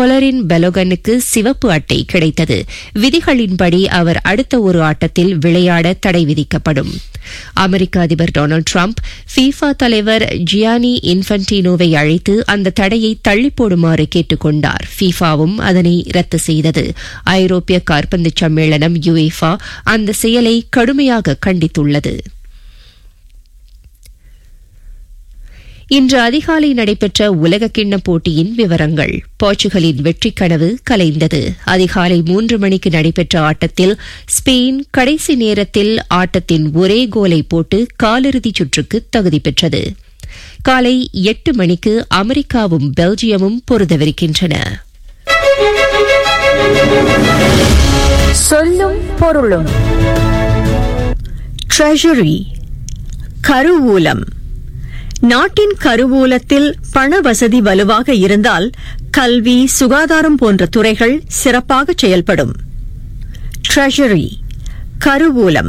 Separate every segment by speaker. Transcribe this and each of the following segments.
Speaker 1: கொலரின் பெலோகனுக்கு சிவப்பு அட்டை கிடைத்தது விதிகளின்படி அவர் அடுத்த ஒரு ஆட்டத்தில் விளையாட தடை விதிக்கப்படும் அமெரிக்க அதிபர் டொனால்டு டிரம்ப் ஃபீஃபா தலைவர் ஜியானி இன்ஃபன்டினோவை அழைத்து அந்த தடையை தள்ளி போடுமாறு கேட்டுக் கொண்டார் ஃபீஃபாவும் அதனை ரத்து செய்தது ஐரோப்பிய காற்பந்து சம்மேளனம் யுஎஃபா அந்த செயலை கடுமையாக கண்டித்துள்ளது இன்று அதிகாலை நடைபெற்ற உலகக்கிண்ண போட்டியின் விவரங்கள் போர்ச்சுகலின் வெற்றிக் கனவு கலைந்தது அதிகாலை மூன்று மணிக்கு நடைபெற்ற ஆட்டத்தில் ஸ்பெயின் கடைசி நேரத்தில் ஆட்டத்தின் ஒரே கோலை போட்டு காலிறுதிச் சுற்றுக்கு தகுதி பெற்றது காலை எட்டு மணிக்கு அமெரிக்காவும் பெல்ஜியமும் பொருதவிருக்கின்றன
Speaker 2: சொல்லும் பொருளும் ட்ரெஷரி கருவூலம் நாட்டின் கருவூலத்தில் பண வசதி வலுவாக இருந்தால் கல்வி சுகாதாரம் போன்ற துறைகள் சிறப்பாக செயல்படும் ட்ரெஷரி கருவூலம்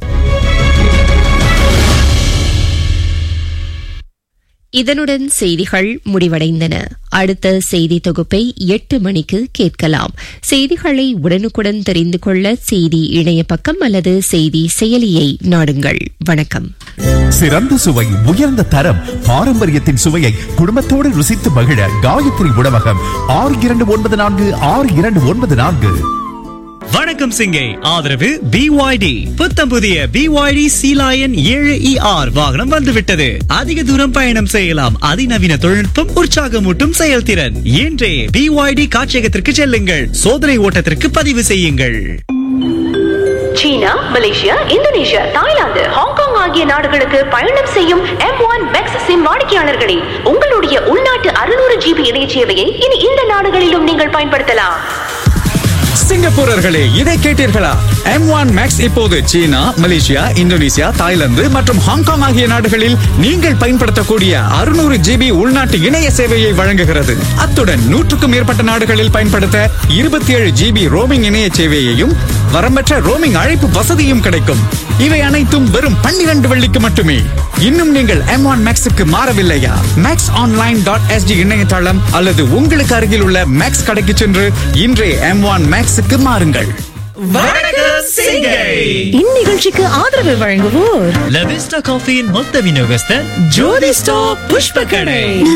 Speaker 1: இதனுடன் செய்திகள் முடிவடைந்தன அடுத்த செய்தி தொகுப்பை எட்டு மணிக்கு கேட்கலாம் செய்திகளை உடனுக்குடன் தெரிந்து கொள்ள செய்தி இணைய பக்கம் அல்லது செய்தி செயலியை நாடுங்கள் வணக்கம்
Speaker 3: சிறந்த சுவை உயர்ந்த தரம் பாரம்பரியத்தின் சுவையை குடும்பத்தோடு ருசித்து மகிழ காயத்ரி உணவகம் ஆறு இரண்டு ஒன்பது நான்கு ஆறு இரண்டு ஒன்பது நான்கு
Speaker 4: வணக்கம் சிங்கை ஆதரவு பிஒய்டி புத்தம் புதிய பிஒய்டி சீலாயன் ஏழு இஆர் வாகனம் வந்துவிட்டது அதிக தூரம் பயணம் செய்யலாம் அதிநவீன தொழில்நுட்பம் உற்சாகமூட்டும் செயல்திறன் இன்றே பிஒய்டி காட்சியகத்திற்கு செல்லுங்கள் சோதனை ஓட்டத்திற்கு பதிவு செய்யுங்கள்
Speaker 5: China Malaysia Indonesia Thailand Hong Kong ஆகிய நாடுகளுக்கு பயணம் செய்யும் எம் ஒன் மேக்ஸ் சிம் வாடிக்கையாளர்களே உங்களுடைய உள்நாட்டு அறுநூறு ஜிபி இணைய சேவையை இனி இந்த நாடுகளிலும் நீங்கள் பயன்படுத்தலாம்
Speaker 6: சிங்கப்பூரர்களே இதை கேட்டீர்களா எம் ஒன் மேக்ஸ் இப்போது சீனா மலேசியா இந்தோனேசியா தாய்லாந்து மற்றும் ஹாங்காங் ஆகிய நாடுகளில் நீங்கள் பயன்படுத்தக்கூடிய அறுநூறு ஜிபி உள்நாட்டு இணைய சேவையை வழங்குகிறது அத்துடன் நூற்றுக்கும் மேற்பட்ட நாடுகளில் பயன்படுத்த இருபத்தி ஏழு ஜிபி ரோமிங் இணைய சேவையையும் வரம்பற்ற ரோமிங் அழைப்பு வசதியும் கிடைக்கும் இவை அனைத்தும் வெறும் பன்னிரண்டு வெள்ளிக்கு மட்டுமே இன்னும் நீங்கள் எம் ஒன் மேக்ஸுக்கு மாறவில்லையா மேக்ஸ் ஆன்லைன் டாட் எஸ்டி இணையதளம் அல்லது உங்களுக்கு அருகில் உள்ள மேக்ஸ் கடைக்கு சென்று இன்றே எம் ஒன் மேக்ஸுக்கு மாறுங்கள்
Speaker 4: வணக்கம் சிங்கை
Speaker 2: இந்நிகழ்ச்சிக்கு ஆதரவு வழங்குவோர்
Speaker 4: லவிஸ்டா காஃபியின் மொத்த விநியோகஸ்தர் ஜோதி ஸ்டாப் புஷ்ப கடை